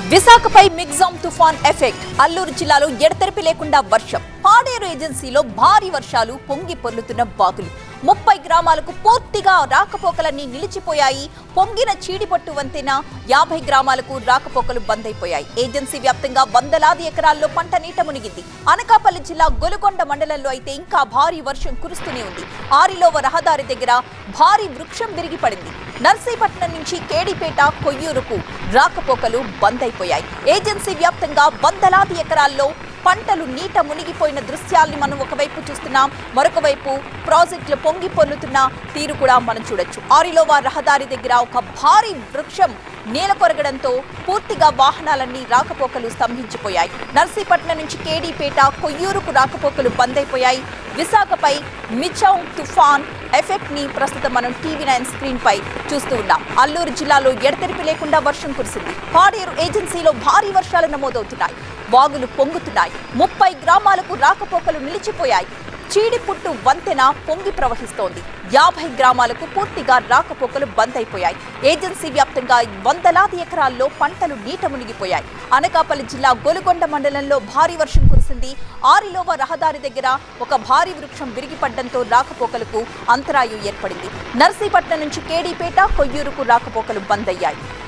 విశాఖపై మిగ్జామ్ తుఫాన్ ఎఫెక్ట్ అల్లూరు జిల్లాలో ఎడతెరిపి లేకుండా వర్షం పాడేరు ఏజెన్సీలో భారీ వర్షాలు పొంగి పొర్లుతున్న బాగులు ముప్పై గ్రామాలకు పూర్తిగా రాకపోకలన్నీ నిలిచిపోయాయి పొంగిన చీడిపట్టు వంతెన యాభై గ్రామాలకు రాకపోకలు బంద్ అయిపోయాయి ఏజెన్సీ వ్యాప్తంగా వందలాది ఎకరాల్లో పంట నీట మునిగింది అనకాపల్లి జిల్లా గొలుకొండ మండలంలో అయితే ఇంకా భారీ వర్షం కురుస్తూనే ఉంది ఆరిలోవ రహదారి దగ్గర భారీ వృక్షం విరిగి పడింది నర్సీపట్నం నుంచి కేడిపేట కొయ్యూరుకు రాకపోకలు బంద్ అయిపోయాయి ఏజెన్సీ వ్యాప్తంగా వందలాది ఎకరాల్లో పంటలు నీట మునిగిపోయిన దృశ్యాల్ని మనం ఒకవైపు చూస్తున్నాం మరొక వైపు ప్రాజెక్టులు పొంగి పొర్లుతున్న తీరు కూడా మనం చూడొచ్చు ఆరిలోవా రహదారి దగ్గర ఒక భారీ వృక్షం నేల కొరగడంతో పూర్తిగా వాహనాలన్నీ రాకపోకలు స్తంభించిపోయాయి నర్సీపట్నం నుంచి కేడీపేట కొయ్యూరుకు రాకపోకలు బంద్ అయిపోయాయి విశాఖపై మిచౌ తుఫాన్ ఎఫెక్ట్ ని ప్రస్తుతం మనం టీవీ నైన్ స్క్రీన్ పై చూస్తూ ఉన్నాం అల్లూరు జిల్లాలో ఎడతెరిపి లేకుండా వర్షం కురిసింది పాడేరు ఏజెన్సీలో భారీ వర్షాలు నమోదవుతున్నాయి వాగులు పొంగుతున్నాయి ముప్పై గ్రామాలకు రాకపోకలు నిలిచిపోయాయి చీడిపుట్టు వంతెన పొంగి ప్రవహిస్తోంది యాభై గ్రామాలకు పూర్తిగా రాకపోకలు బంద్ అయిపోయాయి ఏజెన్సీ వ్యాప్తంగా వందలాది ఎకరాల్లో పంటలు నీట మునిగిపోయాయి అనకాపల్లి జిల్లా గొలుగొండ మండలంలో భారీ వర్షం కురిసింది ఆరిలోవ రహదారి దగ్గర ఒక భారీ వృక్షం విరిగిపడ్డంతో రాకపోకలకు అంతరాయం ఏర్పడింది నర్సీపట్నం నుంచి కేడీపేట కొయ్యూరుకు రాకపోకలు బంద్ అయ్యాయి